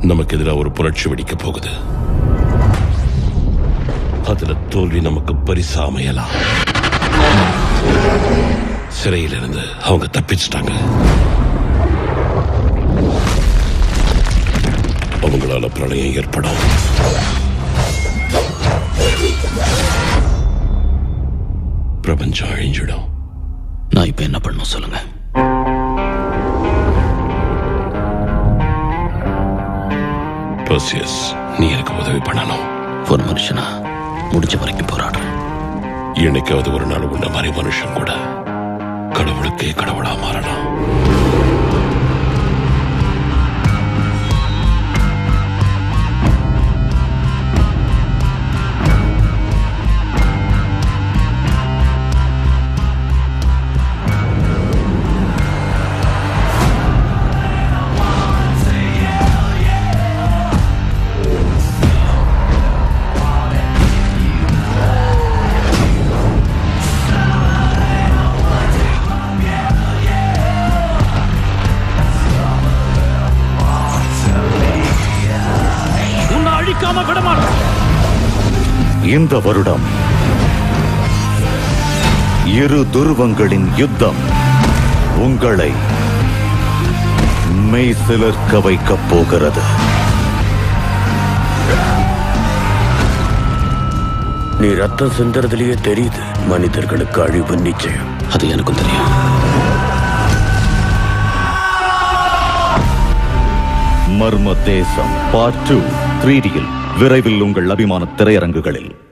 நமக்கு எதிராக ஒரு புரட்சி வெடிக்க போகுது அதுல தோல்வி நமக்கு பரிசா அமையலாம் சிறையிலிருந்து அவங்க தப்பிச்சிட்டாங்க அவங்களால பிரளயம் ஏற்படும் பிரபஞ்சம் அழிஞ்சிடும் நான் இப்ப என்ன பண்ணணும் சொல்லுங்க பர்சியஸ் நீ எனக்கு உதவி பண்ணணும் ஒரு மனுஷனா முடிஞ்ச வரைக்கும் போராடுறேன் என்னைக்காவது ஒரு நாள் உள்ள மாதிரி மனுஷன் கூட கடவுளுக்கே கடவுளா மாறலாம் உன்னை அழிக்காம விட மாட்டேன் இந்த வருடம் இரு துருவங்களின் யுத்தம் உங்களை மெய்சிலிர்க்க வைக்கப் போகிறது நீ ரத்தம் சிந்துறதுலயே தெரியுது மனிதர்களுக்கு அழிவு நிச்சயம் அது எனக்கும் தெரியும் மர்ம தேசம் பார்ட் டூ த்ரீடியில் விரைவில் உங்கள் அபிமான திரையரங்குகளில்